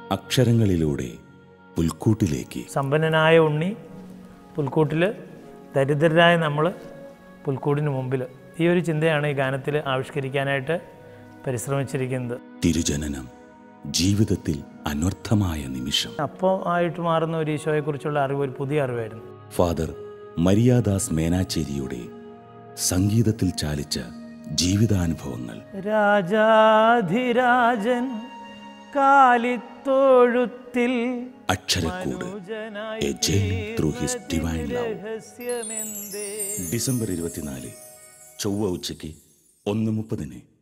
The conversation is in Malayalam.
അക്ഷരങ്ങളിലൂടെ പുൽക്കൂട്ടിലേക്ക് സമ്പന്നനായ ഉണ്ണി പുൽക്കൂട്ടിൽ ദരിദ്രരായ നമ്മൾ പുൽക്കൂടിന് മുമ്പിൽ ഈ ഒരു ചിന്തയാണ് ഈ ഗാനത്തിൽ ആവിഷ്കരിക്കാനായിട്ട് പരിശ്രമിച്ചിരിക്കുന്നത് തിരുജനനം ജീവിതത്തിൽ അനർത്ഥമായ നിമിഷം അപ്പോൾ ആയിട്ട് മാറുന്ന ഒരു ഈശോയെക്കുറിച്ചുള്ള അറിവ് ഒരു പുതിയ അറിവായിരുന്നു ഫാദർ മരിയാദാസ് മേനാച്ചേരിയുടെ സംഗീതത്തിൽ ചാലിച്ച ജീവിതാനുഭവങ്ങൾ രാജാധിരാജൻ കാലിത്തൊഴുത്തിൽ അക്ഷരക്കൂട് a journey through his divine love രഹസ്യമെന്തേ ഡിസംബർ ഇരുപത്തിനാല് ചൊവ്വ ഉച്ചയ്ക്ക് ഒന്ന് മുപ്പതിന്